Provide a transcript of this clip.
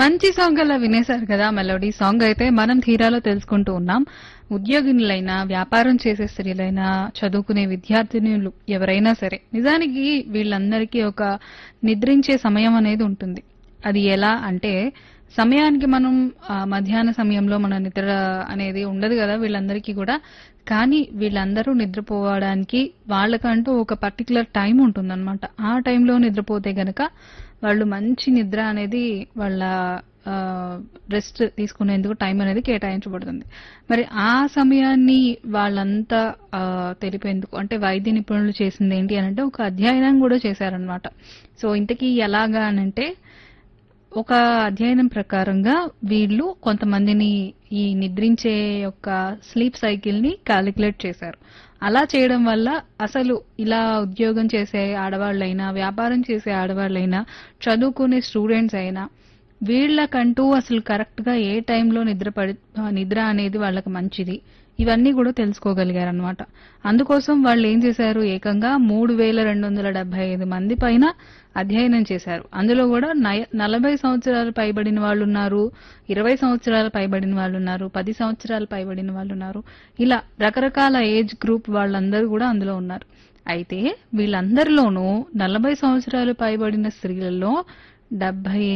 మంచి సాంగ్ అలా వినేశారు కదా మెలోడీ సాంగ్ అయితే మనం ధీరాలో తెలుసుకుంటూ ఉన్నాం ఉద్యోగినులైనా వ్యాపారం చేసే స్త్రీలైనా చదువుకునే విద్యార్థినులు ఎవరైనా సరే నిజానికి వీళ్ళందరికీ ఒక నిద్రించే సమయం అనేది ఉంటుంది అది ఎలా అంటే సమయానికి మనం ఆ, మధ్యాహ్న సమయంలో మన నిద్ర అనేది ఉండదు కదా వీళ్ళందరికీ కూడా కానీ వీళ్ళందరూ నిద్రపోవడానికి వాళ్ళకంటూ ఒక పర్టికులర్ టైం ఉంటుందన్నమాట ఆ టైంలో నిద్రపోతే గనక వాళ్ళు మంచి నిద్ర అనేది వాళ్ళ రెస్ట్ తీసుకునేందుకు టైం అనేది కేటాయించబడుతుంది మరి ఆ సమయాన్ని వాళ్ళంతా ఆ, తెలిపేందుకు అంటే వైద్య నిపుణులు చేసింది ఏంటి అని అంటే ఒక అధ్యయనం కూడా చేశారనమాట సో ఇంతకీ ఎలాగా అనంటే ఒక అధ్యయనం ప్రకారంగా వీళ్ళు కొంతమందిని ఈ నిద్రించే యొక్క స్లీప్ సైకిల్ ని క్యాలిక్యులేట్ చేశారు అలా చేయడం వల్ల అసలు ఇలా ఉద్యోగం చేసే ఆడవాళ్ళైనా వ్యాపారం చేసే ఆడవాళ్ళైనా చదువుకునే స్టూడెంట్స్ అయినా వీళ్ళకంటూ అసలు కరెక్ట్ గా ఏ టైంలో నిద్ర పడి ఆ, నిద్ర అనేది వాళ్ళకి మంచిది ఇవన్నీ కూడా తెలుసుకోగలిగారు అనమాట అందుకోసం వాళ్ళు ఏం చేశారు ఏకంగా మూడు వేల రెండు వందల డెబ్బై ఐదు మంది పైన అధ్యయనం చేశారు అందులో కూడా నయ- నలభై సంవత్సరాలు పైబడిన వాళ్ళు ఉన్నారు ఇరవై సంవత్సరాలు పైబడిన వాళ్ళు ఉన్నారు పది సంవత్సరాలు పైబడిన వాళ్ళు ఉన్నారు ఇలా రకరకాల ఏజ్ గ్రూప్ వాళ్ళందరూ కూడా అందులో ఉన్నారు అయితే వీళ్ళందరిలోనూ నలభై సంవత్సరాలు పైబడిన స్త్రీలలో డెబ్బై